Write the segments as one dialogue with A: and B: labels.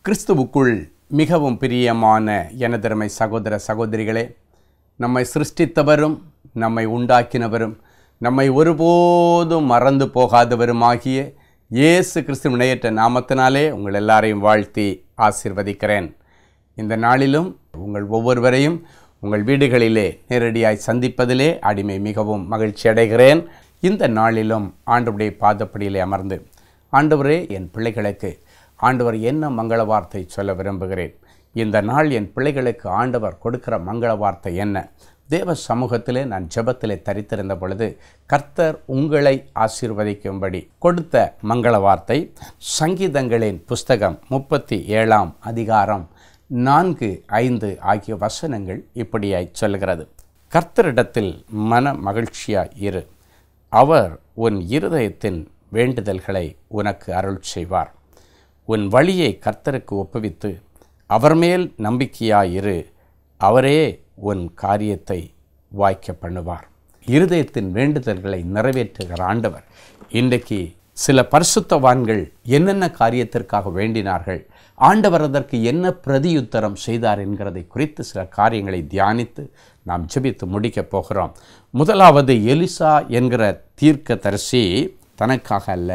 A: கிறிஸ்துவுக்குள் மிகவும் பிரியமான எனதருமை சகோதர சகோதரிகளே நம்மை சிருஷ்டித்தவரும் நம்மை உண்டாக்கினவரும் நம்மை ஒருபோதும் மறந்து போகாதவருமாகிய இயேசு கிறிஸ்து இணையற்ற நாமத்தினாலே உங்கள் எல்லாரையும் வாழ்த்தி ஆசிர்வதிக்கிறேன் இந்த நாளிலும் உங்கள் ஒவ்வொருவரையும் உங்கள் வீடுகளிலே நேரடியாய் சந்திப்பதிலே அடிமை மிகவும் மகிழ்ச்சி அடைகிறேன் இந்த நாளிலும் ஆண்டவருடைய பாதப்படியிலே அமர்ந்து ஆண்டவரே என் பிள்ளைகளுக்கு ஆண்டவர் என்ன மங்கள வார்த்தை சொல்ல விரும்புகிறேன் இந்த நாள் என் பிள்ளைகளுக்கு ஆண்டவர் கொடுக்கிற மங்கள வார்த்தை என்ன தேவ சமூகத்திலே நான் ஜெபத்திலே தரித்திருந்த பொழுது கர்த்தர் உங்களை ஆசீர்வதிக்கும்படி கொடுத்த மங்கள வார்த்தை சங்கீதங்களின் புஸ்தகம் முப்பத்தி ஏழாம் அதிகாரம் நான்கு ஐந்து ஆகிய வசனங்கள் இப்படியாய் சொல்கிறது கர்த்தரிடத்தில் மன மகிழ்ச்சியாய் இரு அவர் உன் இருதயத்தின் வேண்டுதல்களை உனக்கு அருள் செய்வார் உன் வழியை கர்த்தருக்கு ஒப்புவித்து அவர் மேல் நம்பிக்கையாயிரு அவரே உன் காரியத்தை வாய்க்க பண்ணுவார் இருதயத்தின் வேண்டுதல்களை நிறைவேற்றுகிற ஆண்டவர் இன்றைக்கு சில பரிசுத்தவான்கள் என்னென்ன காரியத்திற்காக வேண்டினார்கள் ஆண்டவர் அதற்கு என்ன பிரதியுத்தரம் செய்தார் என்கிறதை குறித்து சில காரியங்களை தியானித்து நாம் ஜெபித்து முடிக்கப் போகிறோம் முதலாவது எலிசா என்கிற தீர்க்கதரிசி தனக்காக அல்ல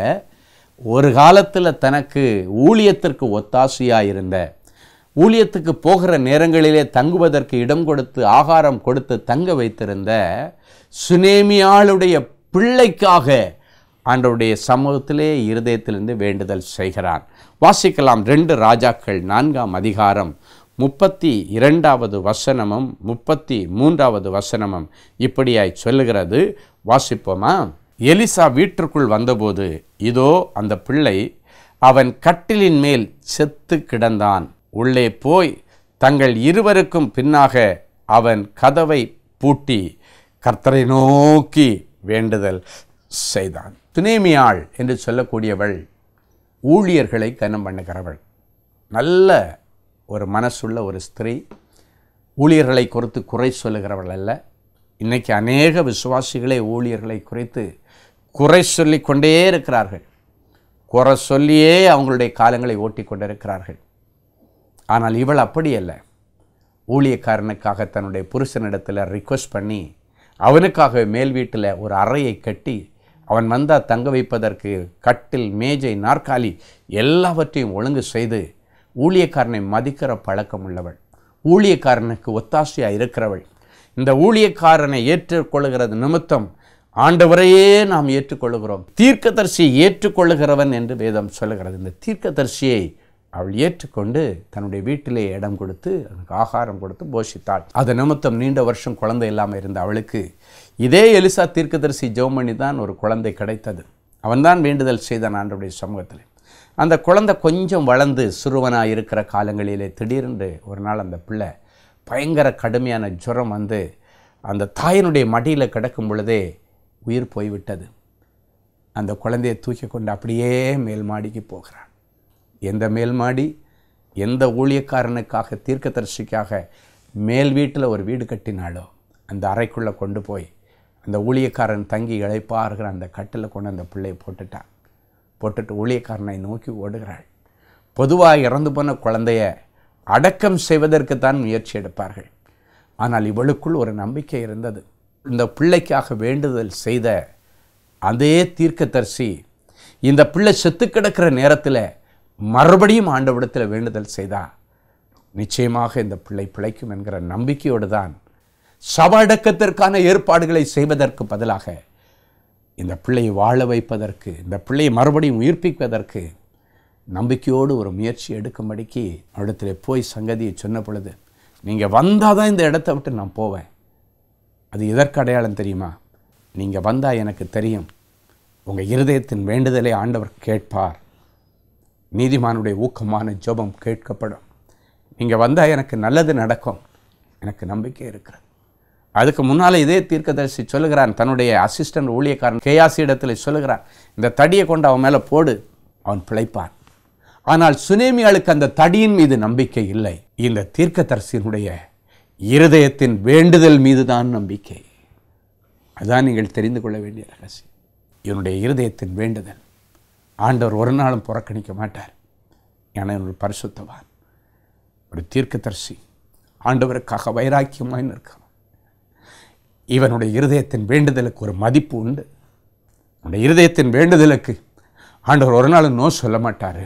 A: ஒரு காலத்தில் தனக்கு ஊழியத்திற்கு ஒத்தாசையாக இருந்த ஊழியத்துக்கு போகிற நேரங்களிலே தங்குவதற்கு இடம் கொடுத்து ஆகாரம் கொடுத்து தங்க வைத்திருந்த சுனேமியாளுடைய பிள்ளைக்காக ஆண்டவருடைய சமூகத்திலே இருதயத்திலிருந்து வேண்டுதல் செய்கிறான் வாசிக்கலாம் ரெண்டு ராஜாக்கள் நான்காம் அதிகாரம் முப்பத்தி இரண்டாவது வசனமும் முப்பத்தி மூன்றாவது வசனமும் இப்படியாய் சொல்லுகிறது வாசிப்போமா எலிசா வீட்டிற்குள் வந்தபோது இதோ அந்த பிள்ளை அவன் கட்டிலின் மேல் செத்து கிடந்தான் உள்ளே போய் தங்கள் இருவருக்கும் பின்னாக அவன் கதவை பூட்டி கர்த்தரை நோக்கி வேண்டுதல் செய்தான் துனேமியாள் என்று சொல்லக்கூடியவள் ஊழியர்களை கனம் பண்ணுகிறவள் நல்ல ஒரு மனசுள்ள ஒரு ஸ்திரீ ஊழியர்களை குறித்து குறை சொல்லுகிறவள் அல்ல இன்றைக்கி அநேக விசுவாசிகளே ஊழியர்களை குறித்து குறை சொல்லி கொண்டே இருக்கிறார்கள் குறை சொல்லியே அவங்களுடைய காலங்களை ஓட்டி கொண்டிருக்கிறார்கள் ஆனால் இவள் அப்படி அல்ல ஊழியக்காரனுக்காக தன்னுடைய புருஷனிடத்தில் ரிக்வஸ்ட் பண்ணி அவனுக்காக மேல் வீட்டில் ஒரு அறையை கட்டி அவன் வந்தால் தங்க வைப்பதற்கு கட்டில் மேஜை நாற்காலி எல்லாவற்றையும் ஒழுங்கு செய்து ஊழியக்காரனை மதிக்கிற பழக்கம் உள்ளவள் ஊழியக்காரனுக்கு ஒத்தாசையாக இருக்கிறவள் இந்த ஊழியக்காரனை ஏற்றுக்கொள்கிறது நிமித்தம் ஆண்டவரையே நாம் ஏற்றுக்கொள்கிறோம் தீர்க்கதரிசியை ஏற்றுக்கொள்ளுகிறவன் என்று வேதம் சொல்லுகிறது இந்த தீர்க்கதரிசியை அவள் ஏற்றுக்கொண்டு தன்னுடைய வீட்டிலே இடம் கொடுத்து அதுக்கு ஆகாரம் கொடுத்து போஷித்தாள் அது நிமித்தம் நீண்ட வருஷம் குழந்தை இல்லாமல் இருந்த அவளுக்கு இதே எலிசா தீர்க்கதரிசி ஜெவமணி தான் ஒரு குழந்தை கிடைத்தது அவன்தான் வேண்டுதல் செய்தான் ஆண்டவருடைய சமூகத்தில் அந்த குழந்தை கொஞ்சம் வளர்ந்து சிறுவனாக இருக்கிற காலங்களிலே திடீரென்று ஒரு நாள் அந்த பிள்ளை பயங்கர கடுமையான ஜுரம் வந்து அந்த தாயினுடைய மடியில் கிடக்கும் பொழுதே உயிர் போய்விட்டது அந்த குழந்தையை தூக்கி கொண்டு அப்படியே மேல் மாடிக்கு போகிறான் எந்த மேல் மாடி எந்த ஊழியக்காரனுக்காக தீர்க்கதரிசிக்காக மேல் வீட்டில் ஒரு வீடு கட்டினாலோ அந்த அறைக்குள்ளே கொண்டு போய் அந்த ஊழியக்காரன் தங்கி இழைப்பாருகிற அந்த கட்டில் கொண்டு அந்த பிள்ளையை போட்டுட்டான் போட்டுட்டு ஊழியக்காரனை நோக்கி ஓடுகிறாள் பொதுவாக இறந்து போன குழந்தைய அடக்கம் செய்வதற்குத்தான் முயற்சி எடுப்பார்கள் ஆனால் இவளுக்குள் ஒரு நம்பிக்கை இருந்தது இந்த பிள்ளைக்காக வேண்டுதல் செய்த அதே தீர்க்கதரிசி இந்த பிள்ளை செத்து கிடக்கிற நேரத்தில் மறுபடியும் ஆண்டவிடத்தில் வேண்டுதல் செய்தா நிச்சயமாக இந்த பிள்ளை பிழைக்கும் என்கிற நம்பிக்கையோடு தான் சவ அடக்கத்திற்கான ஏற்பாடுகளை செய்வதற்கு பதிலாக இந்த பிள்ளையை வாழ வைப்பதற்கு இந்த பிள்ளையை மறுபடியும் உயிர்ப்பிப்பதற்கு நம்பிக்கையோடு ஒரு முயற்சி எடுக்கும்படிக்கு அவரிடத்தில் போய் சங்கதியை சொன்ன பொழுது நீங்கள் வந்தால் தான் இந்த இடத்த விட்டு நான் போவேன் அது எதற்கு அடையாளம் தெரியுமா நீங்கள் வந்தால் எனக்கு தெரியும் உங்கள் இருதயத்தின் வேண்டுதலை ஆண்டவர் கேட்பார் நீதிமானுடைய ஊக்கமான ஜெபம் கேட்கப்படும் நீங்கள் வந்தால் எனக்கு நல்லது நடக்கும் எனக்கு நம்பிக்கை இருக்கிறது அதுக்கு முன்னால் இதே தீர்க்கதரிசி சொல்லுகிறான் தன்னுடைய அசிஸ்டன்ட் ஊழியக்காரன் கேயாசி இடத்துல சொல்லுகிறான் இந்த தடியை கொண்டு அவன் மேலே போடு அவன் பிழைப்பான் ஆனால் சுனேமியாளுக்கு அந்த தடியின் மீது நம்பிக்கை இல்லை இந்த தீர்க்கதரிசியினுடைய இருதயத்தின் வேண்டுதல் மீதுதான் நம்பிக்கை அதான் நீங்கள் தெரிந்து கொள்ள வேண்டிய ரகசியம் என்னுடைய இருதயத்தின் வேண்டுதல் ஆண்டவர் ஒரு நாளும் புறக்கணிக்க மாட்டார் என ஒரு பரிசுத்தவான் ஒரு தீர்க்கதரிசி ஆண்டவருக்காக வைராக்கியமாய் நிற்கிறான் இவனுடைய இருதயத்தின் வேண்டுதலுக்கு ஒரு மதிப்பு உண்டு அவனுடைய இருதயத்தின் வேண்டுதலுக்கு ஆண்டவர் ஒரு நாள் நோ சொல்ல மாட்டார்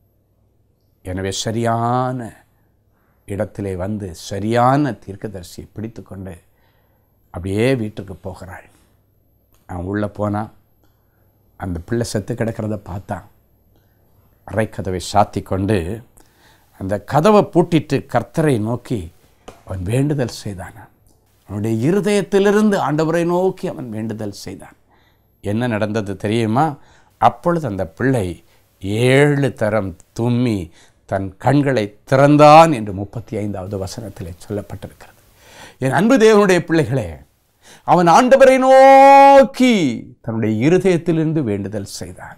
A: எனவே சரியான இடத்திலே வந்து சரியான தீர்க்கதரிசியை பிடித்து கொண்டு அப்படியே வீட்டுக்கு போகிறாள் அவன் உள்ளே போனான் அந்த பிள்ளை செத்து கிடக்கிறத பார்த்தான் அறைக்கதவை சாத்தி கொண்டு அந்த கதவை பூட்டிட்டு கர்த்தரை நோக்கி அவன் வேண்டுதல் செய்தான் அவனுடைய இருதயத்திலிருந்து ஆண்டவரை நோக்கி அவன் வேண்டுதல் செய்தான் என்ன நடந்தது தெரியுமா அப்பொழுது அந்த பிள்ளை ஏழு தரம் தும்மி தன் கண்களை திறந்தான் என்று முப்பத்தி ஐந்தாவது வசனத்திலே சொல்லப்பட்டிருக்கிறது என் அன்பு தேவனுடைய பிள்ளைகளே அவன் ஆண்டவரை நோக்கி தன்னுடைய இருதயத்திலிருந்து வேண்டுதல் செய்தான்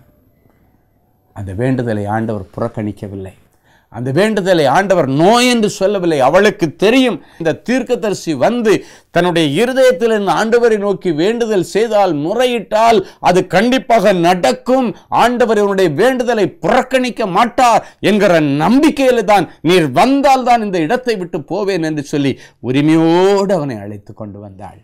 A: அந்த வேண்டுதலை ஆண்டவர் புறக்கணிக்கவில்லை அந்த வேண்டுதலை ஆண்டவர் நோய் என்று சொல்லவில்லை அவளுக்கு தெரியும் இந்த தீர்க்கதரிசி வந்து தன்னுடைய இருதயத்திலிருந்து ஆண்டவரை நோக்கி வேண்டுதல் செய்தால் முறையிட்டால் அது கண்டிப்பாக நடக்கும் ஆண்டவர் இவனுடைய வேண்டுதலை புறக்கணிக்க மாட்டார் என்கிற நம்பிக்கையில் தான் நீர் வந்தால் தான் இந்த இடத்தை விட்டு போவேன் என்று சொல்லி உரிமையோடு அவனை அழைத்து கொண்டு வந்தாள்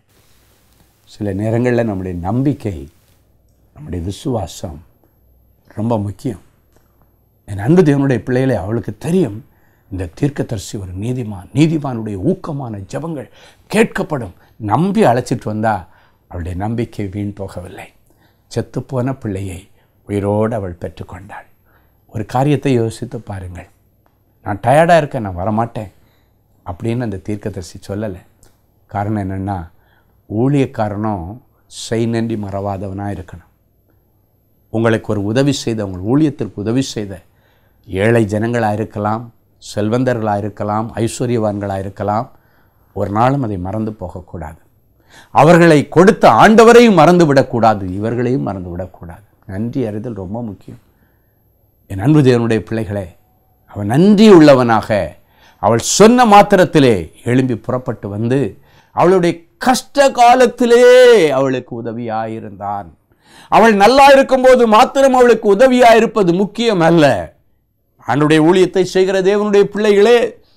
A: சில நேரங்களில் நம்முடைய நம்பிக்கை நம்முடைய விசுவாசம் ரொம்ப முக்கியம் என் அன்பு தேவனுடைய பிள்ளைகளை அவளுக்கு தெரியும் இந்த தீர்க்கதரிசி ஒரு நீதிமான் நீதிமானுடைய ஊக்கமான ஜபங்கள் கேட்கப்படும் நம்பி அழைச்சிட்டு வந்தா அவளுடைய நம்பிக்கை வீண் போகவில்லை செத்துப்போன பிள்ளையை உயிரோடு அவள் பெற்றுக்கொண்டாள் ஒரு காரியத்தை யோசித்து பாருங்கள் நான் டயர்டாக இருக்கேன் நான் வரமாட்டேன் அப்படின்னு அந்த தீர்க்கதரிசி சொல்லலை காரணம் என்னென்னா ஊழியக்காரனும் செய் நன்றி மறவாதவனாக இருக்கணும் உங்களுக்கு ஒரு உதவி செய்த உங்கள் ஊழியத்திற்கு உதவி செய்த ஏழை ஜனங்களாக இருக்கலாம் செல்வந்தர்களாக இருக்கலாம் ஐஸ்வர்யவான்களாக இருக்கலாம் ஒரு நாளும் அதை மறந்து போகக்கூடாது அவர்களை கொடுத்த ஆண்டவரையும் மறந்து விடக்கூடாது இவர்களையும் மறந்து விடக்கூடாது நன்றி அறிதல் ரொம்ப முக்கியம் என் அன்பு தேவனுடைய பிள்ளைகளே அவன் நன்றி உள்ளவனாக அவள் சொன்ன மாத்திரத்திலே எழும்பி புறப்பட்டு வந்து அவளுடைய கஷ்ட காலத்திலே அவளுக்கு உதவியாயிருந்தான் அவள் நல்லா இருக்கும்போது மாத்திரம் அவளுக்கு உதவியாக இருப்பது முக்கியம் அல்ல ஆண்டுடைய ஊழியத்தை செய்கிற தேவனுடைய பிள்ளைகளே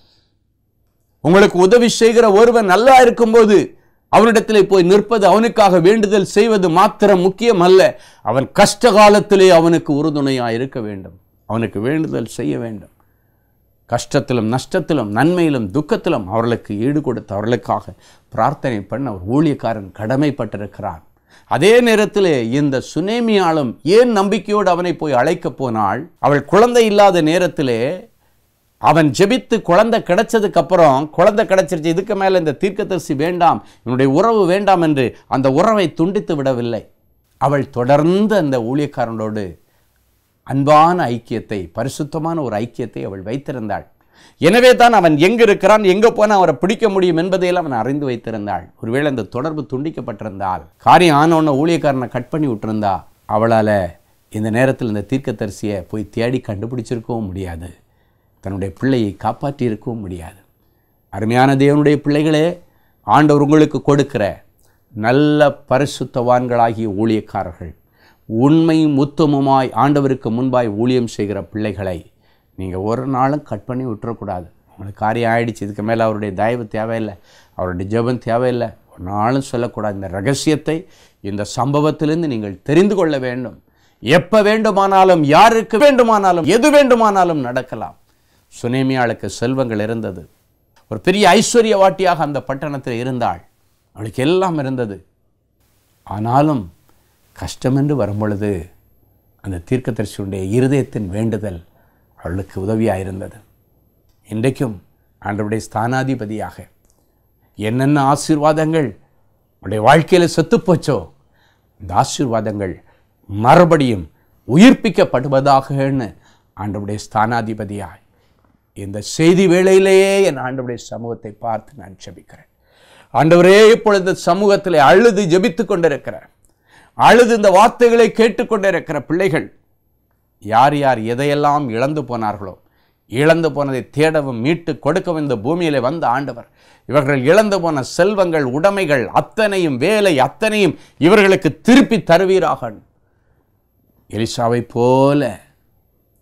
A: உங்களுக்கு உதவி செய்கிற ஒருவன் நல்லா இருக்கும்போது அவனிடத்தில் போய் நிற்பது அவனுக்காக வேண்டுதல் செய்வது மாத்திரம் முக்கியம் அல்ல அவன் கஷ்ட காலத்திலே அவனுக்கு உறுதுணையாக இருக்க வேண்டும் அவனுக்கு வேண்டுதல் செய்ய வேண்டும் கஷ்டத்திலும் நஷ்டத்திலும் நன்மையிலும் துக்கத்திலும் அவர்களுக்கு ஈடு கொடுத்து அவர்களுக்காக பிரார்த்தனை பண்ண ஒரு ஊழியக்காரன் கடமைப்பட்டிருக்கிறான் அதே நேரத்தில் இந்த சுனேமியாலும் ஏன் நம்பிக்கையோடு அவனை போய் அழைக்கப் போனாள் அவள் குழந்தை இல்லாத நேரத்திலே அவன் ஜெபித்து குழந்தை கிடைச்சதுக்கு அப்புறம் குழந்தை கிடைச்சிருச்சு இதுக்கு மேலே இந்த தீர்க்கதரிசி வேண்டாம் என்னுடைய உறவு வேண்டாம் என்று அந்த உறவை துண்டித்து விடவில்லை அவள் தொடர்ந்து அந்த ஊழியக்காரனோடு அன்பான ஐக்கியத்தை பரிசுத்தமான ஒரு ஐக்கியத்தை அவள் வைத்திருந்தாள் எனவே தான் அவன் எங்க இருக்கிறான் எங்க போனால் அவரை பிடிக்க முடியும் என்பதையெல்லாம் அவன் அறிந்து வைத்திருந்தாள் ஒருவேளை அந்த தொடர்பு துண்டிக்கப்பட்டிருந்தால் காரியம் ஆனோன்னு ஊழியக்காரனை கட் பண்ணி விட்டுருந்தா அவளால் இந்த நேரத்தில் இந்த தீர்க்கதரிசியை போய் தேடி கண்டுபிடிச்சிருக்கவும் முடியாது தன்னுடைய பிள்ளையை காப்பாற்றி இருக்கவும் முடியாது அருமையான தேவனுடைய பிள்ளைகளே ஆண்டவர் உங்களுக்கு கொடுக்கிற நல்ல பரிசுத்தவான்களாகிய ஊழியக்காரர்கள் உண்மையும் உத்தமமாய் ஆண்டவருக்கு முன்பாய் ஊழியம் செய்கிற பிள்ளைகளை நீங்கள் ஒரு நாளும் கட் பண்ணி விட்டுறக்கூடாது உங்களுக்கு காரியம் ஆயிடுச்சு இதுக்கு மேலே அவருடைய தயவு தேவையில்லை அவருடைய ஜெபம் தேவையில்லை ஒரு நாளும் சொல்லக்கூடாது இந்த ரகசியத்தை இந்த சம்பவத்திலிருந்து நீங்கள் தெரிந்து கொள்ள வேண்டும் எப்போ வேண்டுமானாலும் யாருக்கு வேண்டுமானாலும் எது வேண்டுமானாலும் நடக்கலாம் சுனேமியாளுக்கு செல்வங்கள் இருந்தது ஒரு பெரிய ஐஸ்வர்யவாட்டியாக அந்த பட்டணத்தில் இருந்தாள் அவளுக்கு எல்லாம் இருந்தது ஆனாலும் கஷ்டம் என்று வரும் பொழுது அந்த தீர்க்கதரிசியுடைய இருதயத்தின் வேண்டுதல் அவளுக்கு உதவியாக இருந்தது இன்றைக்கும் ஆண்டவருடைய ஸ்தானாதிபதியாக என்னென்ன ஆசீர்வாதங்கள் உடைய வாழ்க்கையில் செத்துப்போச்சோ இந்த ஆசீர்வாதங்கள் மறுபடியும் உயிர்ப்பிக்கப்படுவதாகன்னு ஆண்டவருடைய ஸ்தானாதிபதியாய் இந்த செய்தி வேளையிலேயே என் ஆண்டவருடைய சமூகத்தை பார்த்து நான் ஜெபிக்கிறேன் ஆண்டவரே இப்பொழுது சமூகத்தில் அழுது ஜெபித்து கொண்டிருக்கிறேன் அழுது இந்த வார்த்தைகளை கேட்டுக்கொண்டிருக்கிற பிள்ளைகள் யார் யார் எதையெல்லாம் இழந்து போனார்களோ இழந்து போனதை தேடவும் மீட்டு கொடுக்கவும் இந்த பூமியிலே வந்த ஆண்டவர் இவர்கள் இழந்து போன செல்வங்கள் உடைமைகள் அத்தனையும் வேலை அத்தனையும் இவர்களுக்கு திருப்பி தருவீராக எலிசாவை போல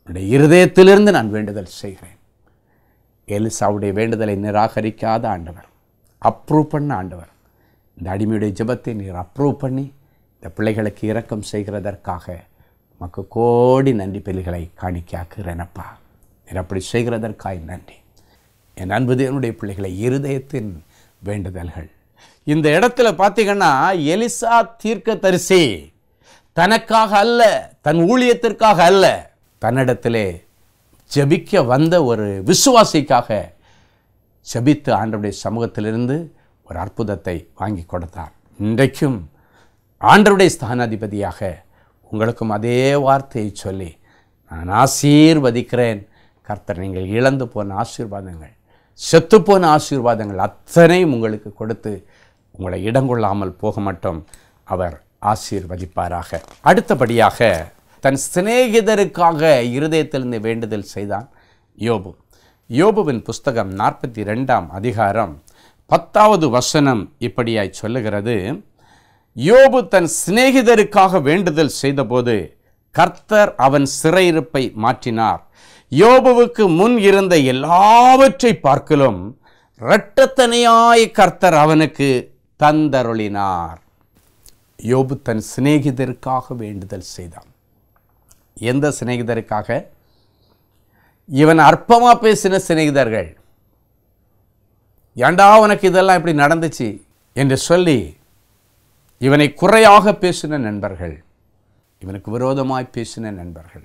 A: உன்னுடைய இருதயத்திலிருந்து நான் வேண்டுதல் செய்கிறேன் எலிசாவுடைய வேண்டுதலை நிராகரிக்காத ஆண்டவர் அப்ரூவ் பண்ண ஆண்டவர் இந்த அடிமையுடைய ஜெபத்தை நீர் அப்ரூவ் பண்ணி இந்த பிள்ளைகளுக்கு இரக்கம் செய்கிறதற்காக உமக்கு கோடி நன்றி பெலிகளை காணிக்காக்குறேனப்பா நீர் அப்படி செய்கிறதற்காய் நன்றி என் அன்பு தேவனுடைய பிள்ளைகளை இருதயத்தின் வேண்டுதல்கள் இந்த இடத்துல பார்த்தீங்கன்னா எலிசா தீர்க்கதரிசி தனக்காக அல்ல தன் ஊழியத்திற்காக அல்ல தன்னிடத்திலே ஜெபிக்க வந்த ஒரு விசுவாசிக்காக ஜெபித்து ஆண்டவருடைய சமூகத்திலிருந்து ஒரு அற்புதத்தை வாங்கி கொடுத்தார் இன்றைக்கும் ஆண்டவருடைய ஸ்தானாதிபதியாக உங்களுக்கும் அதே வார்த்தையை சொல்லி நான் ஆசீர்வதிக்கிறேன் கர்த்தர் நீங்கள் இழந்து போன ஆசீர்வாதங்கள் செத்துப்போன ஆசீர்வாதங்கள் அத்தனையும் உங்களுக்கு கொடுத்து உங்களை இடங்கொள்ளாமல் போக மட்டும் அவர் ஆசீர்வதிப்பாராக அடுத்தபடியாக தன் சிநேகிதருக்காக இருதயத்திலிருந்து வேண்டுதல் செய்தான் யோபு யோபுவின் புஸ்தகம் நாற்பத்தி ரெண்டாம் அதிகாரம் பத்தாவது வசனம் இப்படியாய் சொல்லுகிறது யோபு தன் சிநேகிதருக்காக வேண்டுதல் செய்தபோது கர்த்தர் அவன் சிறையிருப்பை மாற்றினார் யோபுவுக்கு முன் இருந்த எல்லாவற்றை பார்க்கலும் இரட்டத்தனையாய் கர்த்தர் அவனுக்கு தந்தருளினார் யோபு தன் சிநேகிதருக்காக வேண்டுதல் செய்தான் எந்த சிநேகிதருக்காக இவன் அற்பமா பேசின சிநேகிதர்கள் ஏண்டா உனக்கு இதெல்லாம் இப்படி நடந்துச்சு என்று சொல்லி இவனை குறையாக பேசின நண்பர்கள் இவனுக்கு விரோதமாய் பேசின நண்பர்கள்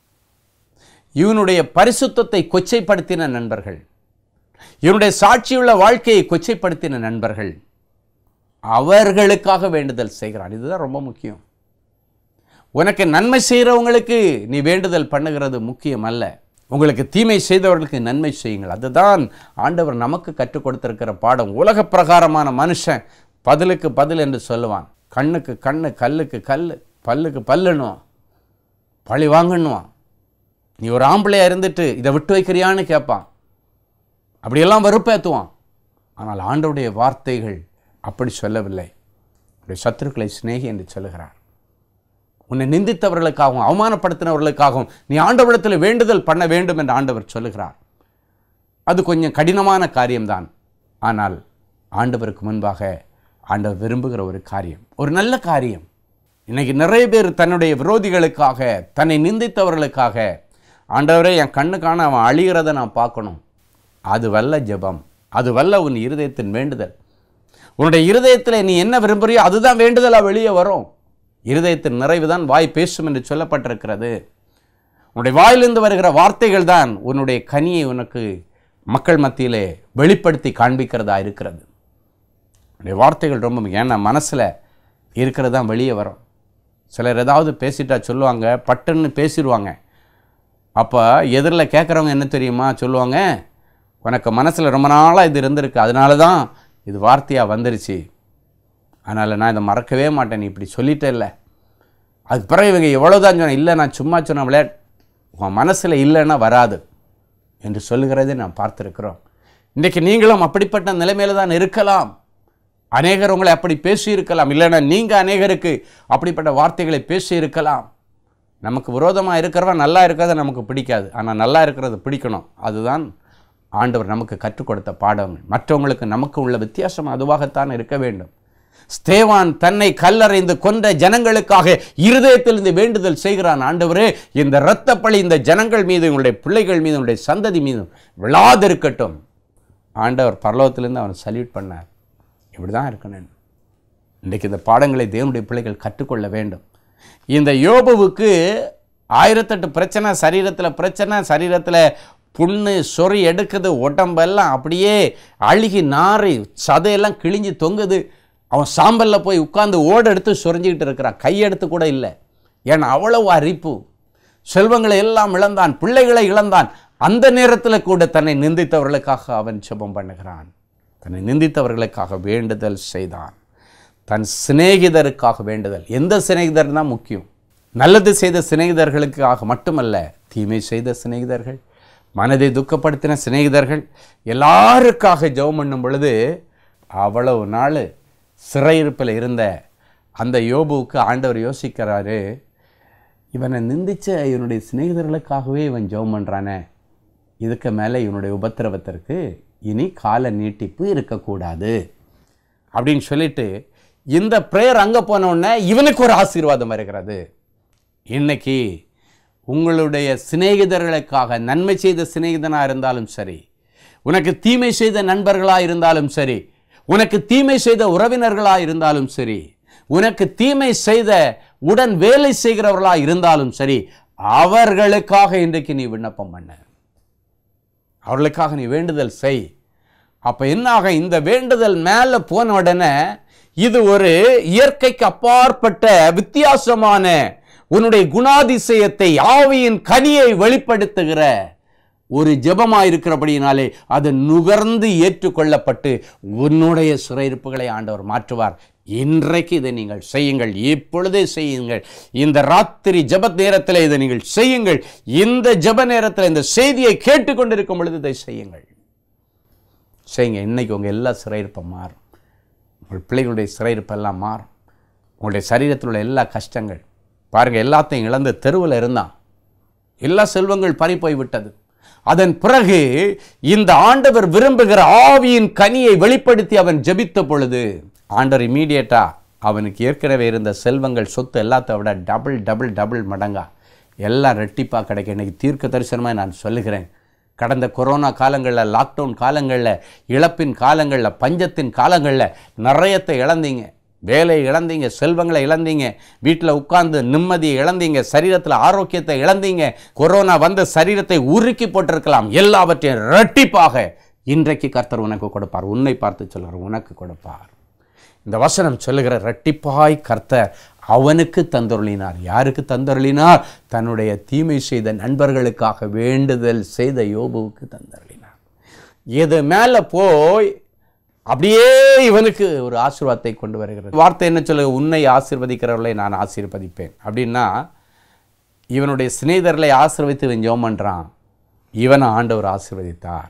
A: இவனுடைய பரிசுத்தத்தை கொச்சைப்படுத்தின நண்பர்கள் இவனுடைய சாட்சியுள்ள வாழ்க்கையை கொச்சைப்படுத்தின நண்பர்கள் அவர்களுக்காக வேண்டுதல் செய்கிறான் இதுதான் ரொம்ப முக்கியம் உனக்கு நன்மை செய்கிறவங்களுக்கு நீ வேண்டுதல் பண்ணுகிறது முக்கியம் அல்ல உங்களுக்கு தீமை செய்தவர்களுக்கு நன்மை செய்யுங்கள் அதுதான் ஆண்டவர் நமக்கு கற்றுக் கொடுத்திருக்கிற பாடம் உலக பிரகாரமான மனுஷன் பதிலுக்கு பதில் என்று சொல்லுவான் கண்ணுக்கு கண்ணு கல்லுக்கு கல் பல்லுக்கு பல்லுன்னுவான் பழி வாங்கணுவான் நீ ஒரு ஆம்பளையா இருந்துட்டு இதை விட்டு வைக்கிறியான்னு கேட்பான் அப்படியெல்லாம் வெறுப்பேற்றுவான் ஆனால் ஆண்டவுடைய வார்த்தைகள் அப்படி சொல்லவில்லை உடைய சத்துருக்களை சிநேகி என்று சொல்லுகிறார் உன்னை நிந்தித்தவர்களுக்காகவும் அவமானப்படுத்தினவர்களுக்காகவும் நீ ஆண்டவரிடத்தில் வேண்டுதல் பண்ண வேண்டும் என்று ஆண்டவர் சொல்லுகிறார் அது கொஞ்சம் கடினமான காரியம்தான் ஆனால் ஆண்டவருக்கு முன்பாக ஆண்டவர் விரும்புகிற ஒரு காரியம் ஒரு நல்ல காரியம் இன்னைக்கு நிறைய பேர் தன்னுடைய விரோதிகளுக்காக தன்னை நிந்தித்தவர்களுக்காக ஆண்டவரே என் கண்ணுக்கான அவன் அழிகிறத நான் பார்க்கணும் அது வல்ல ஜெபம் அது வல்ல உன் இருதயத்தின் வேண்டுதல் உன்னுடைய இருதயத்தில் நீ என்ன விரும்புறியோ அதுதான் வேண்டுதலாக வெளியே வரும் இருதயத்தின் நிறைவு தான் வாய் பேசும் என்று சொல்லப்பட்டிருக்கிறது உன்னுடைய வாயிலிருந்து வருகிற வார்த்தைகள் தான் உன்னுடைய கனியை உனக்கு மக்கள் மத்தியிலே வெளிப்படுத்தி காண்பிக்கிறதா இருக்கிறது உன்னுடைய வார்த்தைகள் ரொம்ப முக்கியம். ஏன்னா மனசில் இருக்கிறது தான் வெளியே வரும் சிலர் ஏதாவது பேசிட்டா சொல்லுவாங்க பட்டுன்னு பேசிடுவாங்க அப்போ எதிரில் கேட்குறவங்க என்ன தெரியுமா சொல்லுவாங்க உனக்கு மனசில் ரொம்ப நாளாக இது இருந்திருக்கு அதனால தான் இது வார்த்தையாக வந்துருச்சு அதனால் நான் இதை மறக்கவே மாட்டேன் நீ இப்படி சொல்லிட்டே இல்லை அதுக்கு பிறகு இவங்க எவ்வளோதான் சொன்னேன் இல்லை நான் சும்மா சொன்ன விளையாட் உன் மனசில் இல்லைன்னா வராது என்று சொல்லுகிறதை நாம் பார்த்துருக்கிறோம் இன்றைக்கு நீங்களும் அப்படிப்பட்ட நிலைமையில தான் இருக்கலாம் அநேகர் உங்களை அப்படி பேசியிருக்கலாம் இல்லைன்னா நீங்கள் அநேகருக்கு அப்படிப்பட்ட வார்த்தைகளை பேசியிருக்கலாம் நமக்கு விரோதமாக இருக்கிறவன் நல்லா இருக்கிறது நமக்கு பிடிக்காது ஆனால் நல்லா இருக்கிறது பிடிக்கணும் அதுதான் ஆண்டவர் நமக்கு கற்றுக் கொடுத்த பாடம் மற்றவங்களுக்கு நமக்கு உள்ள வித்தியாசம் அதுவாகத்தான் இருக்க வேண்டும் ஸ்தேவான் தன்னை கல்லறைந்து கொன்ற ஜனங்களுக்காக இருதயத்திலிருந்து வேண்டுதல் செய்கிறான் ஆண்டவரே இந்த இரத்தப்பழி இந்த ஜனங்கள் மீது உங்களுடைய பிள்ளைகள் மீது உங்களுடைய சந்ததி மீது விழாதிருக்கட்டும் ஆண்டவர் பரலோகத்திலிருந்து அவன் சல்யூட் பண்ணார் இப்படி தான் இருக்கணும் இன்றைக்கு இந்த பாடங்களை தேவனுடைய பிள்ளைகள் கற்றுக்கொள்ள வேண்டும் இந்த யோபுவுக்கு ஆயிரத்தெட்டு பிரச்சனை சரீரத்தில் பிரச்சனை சரீரத்தில் புண்ணு சொறி எடுக்குது உடம்பெல்லாம் அப்படியே அழுகி நாரி சதையெல்லாம் கிழிஞ்சு தொங்குது அவன் சாம்பலில் போய் உட்கார்ந்து ஓட எடுத்து சொரிஞ்சிக்கிட்டு இருக்கிறான் கையெடுத்து கூட இல்லை ஏன்னா அவ்வளவு அரிப்பு செல்வங்களை எல்லாம் இழந்தான் பிள்ளைகளை இழந்தான் அந்த நேரத்தில் கூட தன்னை நிந்தித்தவர்களுக்காக அவன் ஜெபம் பண்ணுகிறான் தன்னை நிந்தித்தவர்களுக்காக வேண்டுதல் செய்தான் தன் சிநேகிதருக்காக வேண்டுதல் எந்த சிநேகிதர் தான் முக்கியம் நல்லது செய்த சிநேகிதர்களுக்காக மட்டுமல்ல தீமை செய்த சிநேகிதர்கள் மனதை துக்கப்படுத்தின சிநேகிதர்கள் எல்லாருக்காக ஜெபம் பண்ணும் பொழுது அவ்வளவு நாள் சிறையிருப்பில் இருந்த அந்த யோபுவுக்கு ஆண்டவர் யோசிக்கிறாரு இவனை நிந்திச்ச இவனுடைய சிநேகிதர்களுக்காகவே இவன் ஜெபம் பண்ணுறானே இதுக்கு மேலே இவனுடைய உபத்திரவத்திற்கு இனி கால நீட்டிப்பு இருக்கக்கூடாது அப்படின்னு சொல்லிட்டு இந்த ப்ரேயர் அங்கே போன உடனே இவனுக்கு ஒரு ஆசீர்வாதம் வருகிறது இன்னைக்கு உங்களுடைய சிநேகிதர்களுக்காக நன்மை செய்த சிநேகிதனாக இருந்தாலும் சரி உனக்கு தீமை செய்த நண்பர்களாக இருந்தாலும் சரி உனக்கு தீமை செய்த உறவினர்களாக இருந்தாலும் சரி உனக்கு தீமை செய்த உடன் வேலை செய்கிறவர்களாக இருந்தாலும் சரி அவர்களுக்காக இன்றைக்கு நீ விண்ணப்பம் பண்ண அவர்களுக்காக நீ வேண்டுதல் செய் அப்போ என்னாக இந்த வேண்டுதல் மேலே போன உடனே இது ஒரு இயற்கைக்கு அப்பாற்பட்ட வித்தியாசமான உன்னுடைய குணாதிசயத்தை ஆவியின் கனியை வெளிப்படுத்துகிற ஒரு ஜெபமாக இருக்கிறபடியினாலே அது நுகர்ந்து ஏற்றுக்கொள்ளப்பட்டு உன்னுடைய சிறையிருப்புகளை ஆண்டவர் மாற்றுவார் இன்றைக்கு இதை நீங்கள் செய்யுங்கள் இப்பொழுதே செய்யுங்கள் இந்த ராத்திரி ஜெப நேரத்தில் இதை நீங்கள் செய்யுங்கள் இந்த ஜெப நேரத்தில் இந்த செய்தியை கேட்டுக்கொண்டிருக்கும் பொழுது இதை செய்யுங்கள் செய்யுங்க இன்னைக்கு உங்கள் எல்லா சிறையிருப்பும் மாறும் உங்கள் பிள்ளைகளுடைய சிறையிருப்பெல்லாம் மாறும் உங்களுடைய சரீரத்தில் உள்ள எல்லா கஷ்டங்கள் பாருங்கள் எல்லாத்தையும் இழந்து தெருவில் இருந்தான் எல்லா செல்வங்கள் பறி போய் விட்டது அதன் பிறகு இந்த ஆண்டவர் விரும்புகிற ஆவியின் கனியை வெளிப்படுத்தி அவன் ஜெபித்த பொழுது ஆண்டவர் இமீடியட்டா அவனுக்கு ஏற்கனவே இருந்த செல்வங்கள் சொத்து எல்லாத்த விட டபுள் டபுள் டபுள் மடங்கா எல்லாம் ரெட்டிப்பாக கிடைக்கும் இன்னைக்கு தீர்க்க தரிசனமாக நான் சொல்லுகிறேன் கடந்த கொரோனா காலங்களில் லாக்டவுன் காலங்களில் இழப்பின் காலங்களில் பஞ்சத்தின் காலங்களில் நிறையத்தை இழந்தீங்க வேலையை இழந்தீங்க செல்வங்களை இழந்தீங்க வீட்டில் உட்கார்ந்து நிம்மதியை இழந்தீங்க சரீரத்தில் ஆரோக்கியத்தை இழந்தீங்க கொரோனா வந்து சரீரத்தை உருக்கி போட்டிருக்கலாம் எல்லாவற்றையும் ரெட்டிப்பாக இன்றைக்கு கர்த்தர் உனக்கு கொடுப்பார் உன்னை பார்த்து சொல்கிறார் உனக்கு கொடுப்பார் இந்த வசனம் சொல்லுகிற ரெட்டிப்பாய் கர்த்தர் அவனுக்கு தந்தருளினார் யாருக்கு தந்தருளினார் தன்னுடைய தீமை செய்த நண்பர்களுக்காக வேண்டுதல் செய்த யோபுவுக்கு தந்தருளினார் இது மேலே போய் அப்படியே இவனுக்கு ஒரு ஆசீர்வாதத்தை கொண்டு வருகிறது வார்த்தை என்ன சொல்லு உன்னை ஆசீர்வதிக்கிறவர்களை நான் ஆசீர்வதிப்பேன் அப்படின்னா இவனுடைய சிநேகிதர்களை ஆசீர்வதித்து இவன் ஜெபம் பண்ணுறான் இவனை ஆண்டவர் ஆசீர்வதித்தார்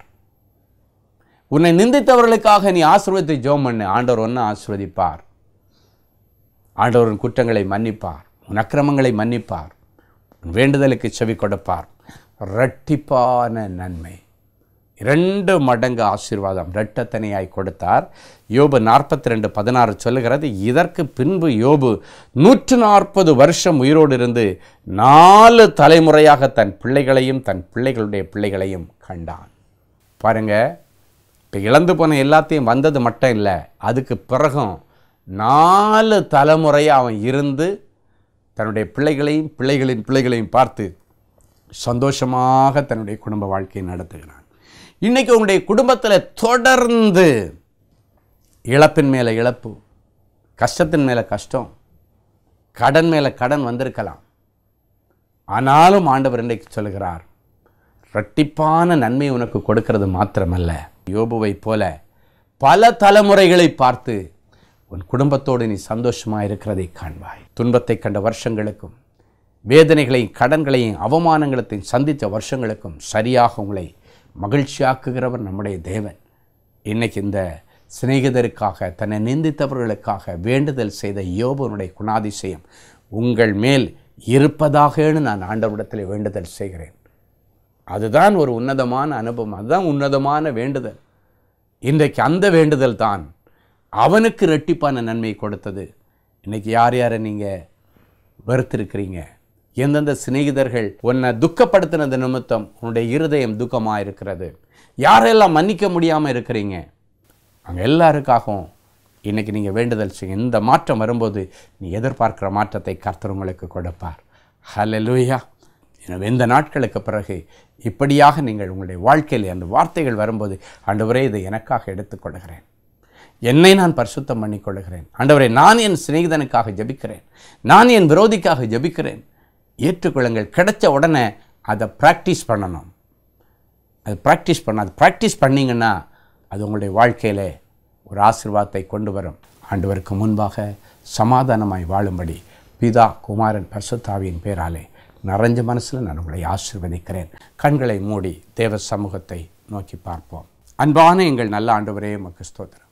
A: உன்னை நிந்தித்தவர்களுக்காக நீ ஆசீர்வதித்து ஜெபம் பண்ணு ஆண்டவர் ஒன்று ஆசீர்வதிப்பார் ஆண்டவரின் குற்றங்களை மன்னிப்பார் உன் அக்கிரமங்களை மன்னிப்பார் உன் வேண்டுதலுக்கு செவி கொடுப்பார் இரட்டிப்பான நன்மை இரண்டு மடங்கு ஆசீர்வாதம் இரட்டத்தனையாய் கொடுத்தார் யோபு நாற்பத்தி ரெண்டு பதினாறு சொல்லுகிறது இதற்கு பின்பு யோபு நூற்று நாற்பது வருஷம் உயிரோடு இருந்து நாலு தலைமுறையாக தன் பிள்ளைகளையும் தன் பிள்ளைகளுடைய பிள்ளைகளையும் கண்டான் பாருங்க இப்போ இழந்து போன எல்லாத்தையும் வந்தது மட்டும் இல்லை அதுக்கு பிறகும் நாலு தலைமுறையாக அவன் இருந்து தன்னுடைய பிள்ளைகளையும் பிள்ளைகளின் பிள்ளைகளையும் பார்த்து சந்தோஷமாக தன்னுடைய குடும்ப வாழ்க்கையை நடத்துகிறான் இன்னைக்கு உங்களுடைய குடும்பத்தில் தொடர்ந்து இழப்பின் மேலே இழப்பு கஷ்டத்தின் மேலே கஷ்டம் கடன் மேலே கடன் வந்திருக்கலாம் ஆனாலும் ஆண்டவர் இன்றைக்கு சொல்கிறார் இரட்டிப்பான நன்மை உனக்கு கொடுக்கிறது மாத்திரமல்ல யோபுவைப் போல பல தலைமுறைகளை பார்த்து உன் குடும்பத்தோடு நீ சந்தோஷமாக இருக்கிறதை காண்பாய் துன்பத்தை கண்ட வருஷங்களுக்கும் வேதனைகளையும் கடன்களையும் அவமானங்களையும் சந்தித்த வருஷங்களுக்கும் சரியாக உங்களை மகிழ்ச்சியாக்குகிறவர் நம்முடைய தேவன் இன்னைக்கு இந்த சிநேகிதருக்காக தன்னை நிந்தித்தவர்களுக்காக வேண்டுதல் செய்த யோபனுடைய குணாதிசயம் உங்கள் மேல் இருப்பதாகன்னு நான் ஆண்டவரிடத்தில் வேண்டுதல் செய்கிறேன் அதுதான் ஒரு உன்னதமான அனுபவம் அதுதான் உன்னதமான வேண்டுதல் இன்றைக்கு அந்த வேண்டுதல் தான் அவனுக்கு ரெட்டிப்பான நன்மை கொடுத்தது இன்னைக்கு யார் யாரை நீங்கள் வெறுத்திருக்கிறீங்க எந்தெந்த சிநேகிதர்கள் உன்னை துக்கப்படுத்தினது நிமித்தம் உன்னுடைய இருதயம் துக்கமாக இருக்கிறது யாரெல்லாம் மன்னிக்க முடியாமல் இருக்கிறீங்க அங்கே எல்லாருக்காகவும் இன்னைக்கு நீங்கள் வேண்டுதல் செய்யுங்க இந்த மாற்றம் வரும்போது நீ எதிர்பார்க்கிற மாற்றத்தை கர்த்தர் உங்களுக்கு கொடுப்பார் ஹalleluya எனவே இந்த நாட்களுக்கு பிறகு இப்படியாக நீங்கள் உங்களுடைய வாழ்க்கையில் அந்த வார்த்தைகள் வரும்போது ஆண்டவரே இதை எனக்காக எடுத்துக்கொள்கிறேன் என்னை நான் பரிசுத்தம் பண்ணிக்கொள்கிறேன் ஆண்டவரே நான் என் சிநேகிதனுக்காக ஜெபிக்கிறேன் நான் என் விரோதிக்காக ஜெபிக்கிறேன் ஏற்றுக்கொள்ளுங்கள் கிடைச்ச உடனே அதை ப்ராக்டிஸ் பண்ணணும் அது ப்ராக்டிஸ் பண்ண அது ப்ராக்டிஸ் பண்ணிங்கன்னா அது உங்களுடைய வாழ்க்கையில் ஒரு ஆசீர்வாதத்தை கொண்டு வரும் ஆண்டவருக்கு முன்பாக சமாதானமாய் வாழும்படி பிதா குமாரன் பரிசுத்தாவியின் பேராலே நிறைஞ்ச மனசில் நான் உங்களை ஆசீர்வதிக்கிறேன் கண்களை மூடி தேவ சமூகத்தை நோக்கி பார்ப்போம் அன்பான எங்கள் நல்ல ஆண்டவரே மக்கு ஸ்தோத்திரம்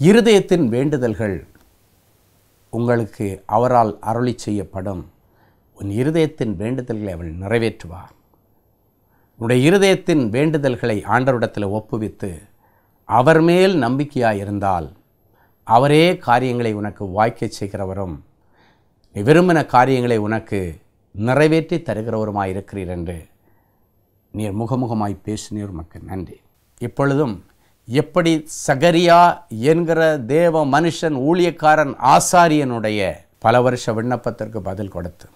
A: இருதயத்தின் வேண்டுதல்கள் உங்களுக்கு அவரால் அருளி செய்யப்படும் உன் இருதயத்தின் வேண்டுதல்களை அவள் நிறைவேற்றுவார் உன்னுடைய இருதயத்தின் வேண்டுதல்களை ஆண்டவரிடத்தில் ஒப்புவித்து அவர் மேல் நம்பிக்கையாக இருந்தால் அவரே காரியங்களை உனக்கு வாய்க்கச் செய்கிறவரும் நீ விரும்பின காரியங்களை உனக்கு நிறைவேற்றி தருகிறவருமாய் இருக்கிறீர் என்று நீர் முகமுகமாய் பேசினீர் உமக்கு நன்றி இப்பொழுதும் எப்படி சகரியா என்கிற தேவ மனுஷன் ஊழியக்காரன் ஆசாரியனுடைய பல வருஷ விண்ணப்பத்திற்கு பதில் கொடுத்து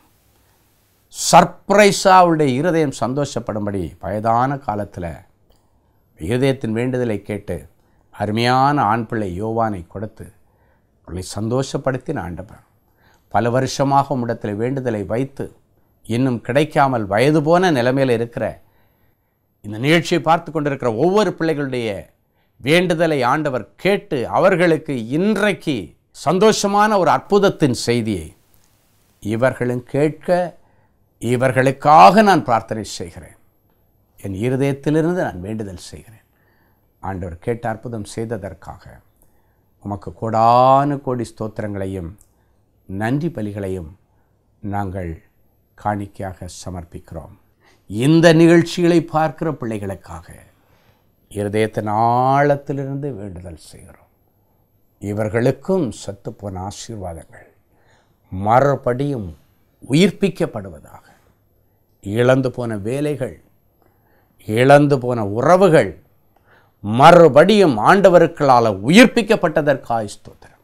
A: சர்ப்ரைஸாக அவளுடைய இருதயம் சந்தோஷப்படும்படி வயதான காலத்தில் இருதயத்தின் வேண்டுதலை கேட்டு அருமையான ஆண் பிள்ளை யோவானை கொடுத்து அவளை சந்தோஷப்படுத்தின ஆண்டவர் பல வருஷமாக உம்மிடத்தில் வேண்டுதலை வைத்து இன்னும் கிடைக்காமல் வயது போன நிலைமையில் இருக்கிற இந்த நிகழ்ச்சியை பார்த்து கொண்டிருக்கிற ஒவ்வொரு பிள்ளைகளுடைய வேண்டுதலை ஆண்டவர் கேட்டு அவர்களுக்கு இன்றைக்கு சந்தோஷமான ஒரு அற்புதத்தின் செய்தியை இவர்களும் கேட்க இவர்களுக்காக நான் பிரார்த்தனை செய்கிறேன் என் இருதயத்திலிருந்து நான் வேண்டுதல் செய்கிறேன் ஆண்டவர் கேட்ட அற்புதம் செய்ததற்காக உமக்கு கோடானு கோடி ஸ்தோத்திரங்களையும் நன்றி பலிகளையும் நாங்கள் காணிக்கையாக சமர்ப்பிக்கிறோம் இந்த நிகழ்ச்சிகளை பார்க்கிற பிள்ளைகளுக்காக இருதயத்தின் ஆழத்திலிருந்து வேண்டுதல் செய்கிறோம் இவர்களுக்கும் சத்துப்போன ஆசீர்வாதங்கள் மறுபடியும் உயிர்ப்பிக்கப்படுவதாக இழந்து போன வேலைகள் இழந்து போன உறவுகள் மறுபடியும் ஆண்டவருக்களால் உயிர்ப்பிக்கப்பட்டதற்காய் ஸ்தோத்திரம்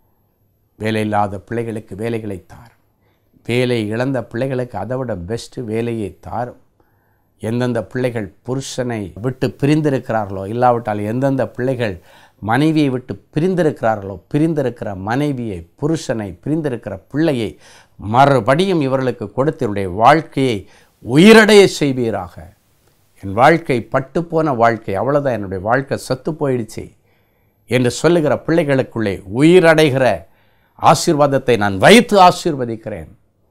A: வேலை இல்லாத பிள்ளைகளுக்கு வேலைகளை தார் வேலை இழந்த பிள்ளைகளுக்கு அதை விட பெஸ்ட்டு வேலையை தாரும் எந்தெந்த பிள்ளைகள் புருஷனை விட்டு பிரிந்திருக்கிறார்களோ இல்லாவிட்டால் எந்தெந்த பிள்ளைகள் மனைவியை விட்டு பிரிந்திருக்கிறார்களோ பிரிந்திருக்கிற மனைவியை புருஷனை பிரிந்திருக்கிற பிள்ளையை மறுபடியும் இவர்களுக்கு கொடுத்தவருடைய வாழ்க்கையை உயிரடைய செய்வீராக என் வாழ்க்கை பட்டுப்போன வாழ்க்கை அவ்வளோதான் என்னுடைய வாழ்க்கை செத்து போயிடுச்சு என்று சொல்லுகிற பிள்ளைகளுக்குள்ளே உயிரடைகிற ஆசீர்வாதத்தை நான் வைத்து ஆசீர்வதிக்கிறேன்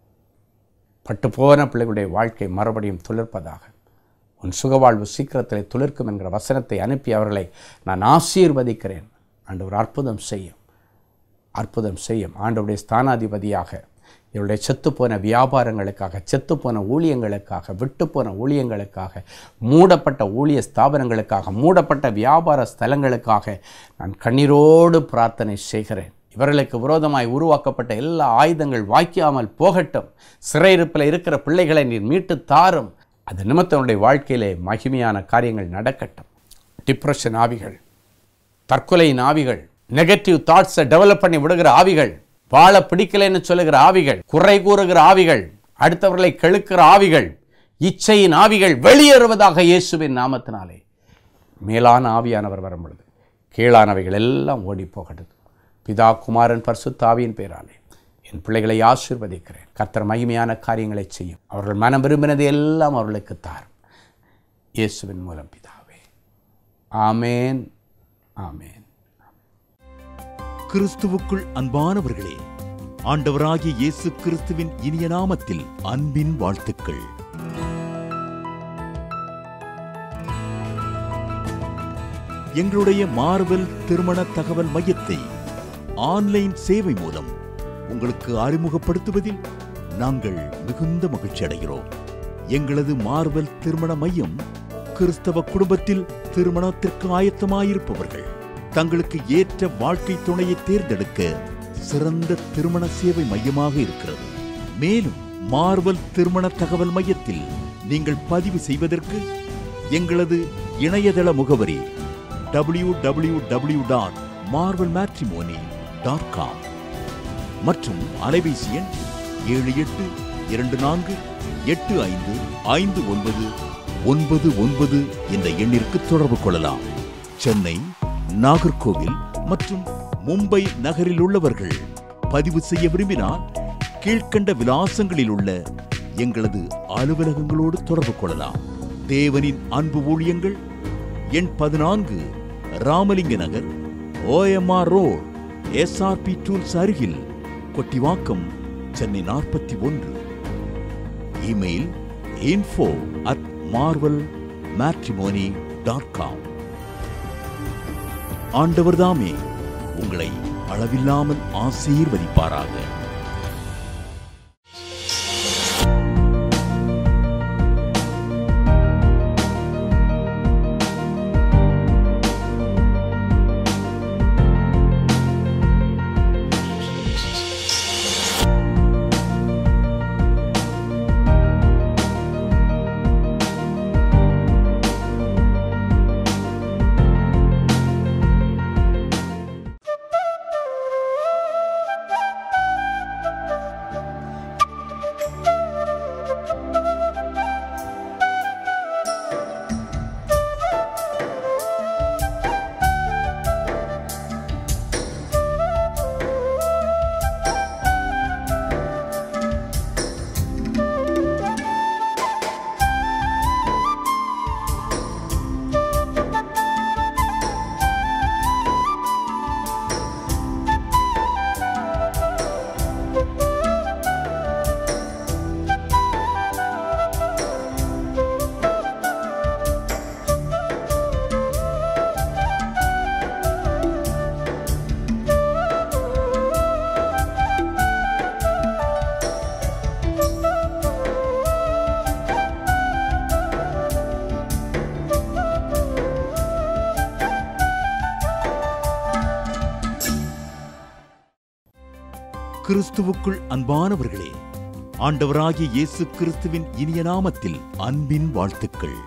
A: பட்டுப்போன பிள்ளைகளுடைய வாழ்க்கை மறுபடியும் துளிர்ப்பதாக உன் சுகவாழ்வு சீக்கிரத்தில் துளிர்க்கும் என்கிற வசனத்தை அனுப்பி அவர்களை நான் ஆசீர்வதிக்கிறேன் ஆண்டவர் அற்புதம் செய்யும் அற்புதம் செய்யும் ஆண்டவருடைய ஸ்தானாதிபதியாக இவருடைய செத்துப்போன வியாபாரங்களுக்காக செத்துப்போன ஊழியங்களுக்காக விட்டுப்போன ஊழியங்களுக்காக மூடப்பட்ட ஊழிய ஸ்தாபனங்களுக்காக மூடப்பட்ட வியாபார ஸ்தலங்களுக்காக நான் கண்ணீரோடு பிரார்த்தனை செய்கிறேன் இவர்களுக்கு விரோதமாய் உருவாக்கப்பட்ட எல்லா ஆயுதங்கள் வாய்க்காமல் போகட்டும் சிறையிருப்பில் இருக்கிற பிள்ளைகளை நீர் மீட்டு தாரும் அது நிமித்தனுடைய வாழ்க்கையிலே மகிமையான காரியங்கள் நடக்கட்டும் டிப்ரெஷன் ஆவிகள் தற்கொலையின் ஆவிகள் நெகட்டிவ் தாட்ஸை டெவலப் பண்ணி விடுகிற ஆவிகள் வாழ பிடிக்கலைன்னு சொல்லுகிற ஆவிகள் குறை கூறுகிற ஆவிகள் அடுத்தவர்களை கெழுக்கிற ஆவிகள் இச்சையின் ஆவிகள் வெளியேறுவதாக இயேசுவின் நாமத்தினாலே மேலான ஆவியானவர் வரும் பொழுது கீழானவைகள் எல்லாம் ஓடி போகட்டும் பிதா குமாரன் பரிசுத்தாவியின் பேராலே என் பிள்ளைகளை ஆசீர்வதிக்கிறேன் கர்த்தர் மகிமையான காரியங்களை செய்யும் அவர்கள் மனம் விரும்பினது எல்லாம் அவர்களுக்கு தாரும் இயேசுவின் மூலம் பிதாவே ஆமேன் ஆமேன்
B: கிறிஸ்துவுக்குள் அன்பானவர்களே ஆண்டவராகிய இயேசு கிறிஸ்துவின் இனிய நாமத்தில் அன்பின் வாழ்த்துக்கள் எங்களுடைய மார்வெல் திருமண தகவல் மையத்தை ஆன்லைன் சேவை மூலம் உங்களுக்கு அறிமுகப்படுத்துவதில் நாங்கள் மிகுந்த மகிழ்ச்சி அடைகிறோம் எங்களது மார்வெல் திருமண மையம் கிறிஸ்தவ குடும்பத்தில் திருமணத்திற்கு ஆயத்தமாயிருப்பவர்கள் தங்களுக்கு ஏற்ற வாழ்க்கை துணையை தேர்ந்தெடுக்க சிறந்த திருமண சேவை மையமாக இருக்கிறது மேலும் மார்வல் திருமண தகவல் மையத்தில் நீங்கள் பதிவு செய்வதற்கு எங்களது இணையதள முகவரி W W W dot Marvel matrimony dot com மற்றும் அலைபேசி எண் ஏழு எட்டு இரண்டு நான்கு எட்டு ஐந்து ஐந்து ஒன்பது ஒன்பது ஒன்பது என்ற எண்ணிற்கு தொடர்பு கொள்ளலாம் சென்னை நாகர்கோவில் மற்றும் மும்பை நகரில் உள்ளவர்கள் பதிவு செய்ய விரும்பினால் கீழ்க்கண்ட விலாசங்களில் உள்ள எங்களது அலுவலகங்களோடு தொடர்பு கொள்ளலாம் தேவனின் அன்பு ஊழியங்கள் எண் பதினான்கு Ramalinga Nagar OMR road SRP tools அருகில் கொட்டிவாக்கம் சென்னை நாற்பத்தி ஒன்று email info at Marvel matrimony dot com ஆண்டவர்தாமே உங்களை அளவில்லாமல் ஆசீர்வதிப்பாராக கிறிஸ்துவுக்குள் அன்பானவர்களே ஆண்டவராகிய இயேசு கிறிஸ்துவின் இனிய நாமத்தில் அன்பின் வாழ்த்துக்கள்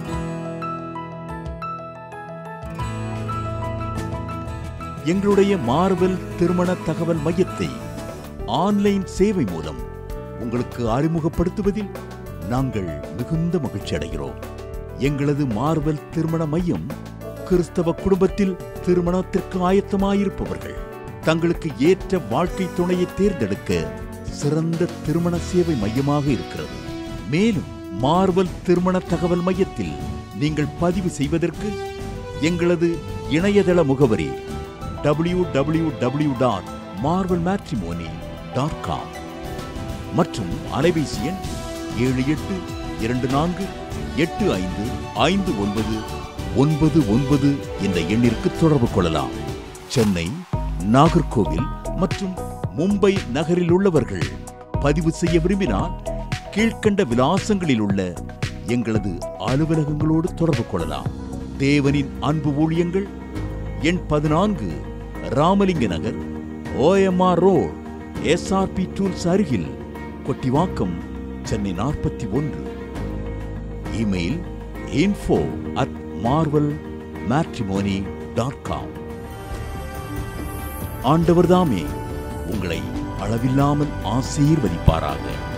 B: எங்களுடைய மார்வெல் திருமண தகவல் மையத்தை ஆன்லைன் சேவை மூலம் உங்களுக்கு அறிமுகப்படுத்துவதில் நாங்கள் மிகுந்த மகிழ்ச்சி அடைகிறோம் எங்களது மார்வெல் திருமண மையம் கிறிஸ்தவ குடும்பத்தில் திருமணத்திற்கு ஆயத்தமாயிருப்பவர்கள் தங்களுக்கு ஏற்ற வாழ்க்கை துணையை தேர்ந்தெடுக்க சிறந்த திருமண சேவை மையமாக இருக்கிறது மேலும் மார்வல் திருமண தகவல் மையத்தில் நீங்கள் பதிவு செய்வதற்கு எங்களது இணையதள முகவரி W W W dot Marvel matrimony dot com மற்றும் அலைபேசி எண் ஏழு எட்டு இரண்டு நான்கு எட்டு ஐந்து ஐந்து ஒன்பது ஒன்பது ஒன்பது என்ற எண்ணிற்கு தொடர்பு கொள்ளலாம் சென்னை நாகர்கோவில் மற்றும் மும்பை நகரில் உள்ளவர்கள் பதிவு செய்ய விரும்பினால் கீழ்க்கண்ட விலாசங்களில் உள்ள எங்களது அலுவலகங்களோடு தொடர்பு கொள்ளலாம் தேவனின் அன்பு ஊழியங்கள் எண் பதினான்கு Ramalinga Nagar OMR road SRP tools அருகில் கொட்டிவாக்கம் சென்னை நாற்பத்தி ஒன்று email info at Marvel matrimony dot com ஆண்டவர்தாமே உங்களை அளவில்லாமல் ஆசீர்வதிப்பாராக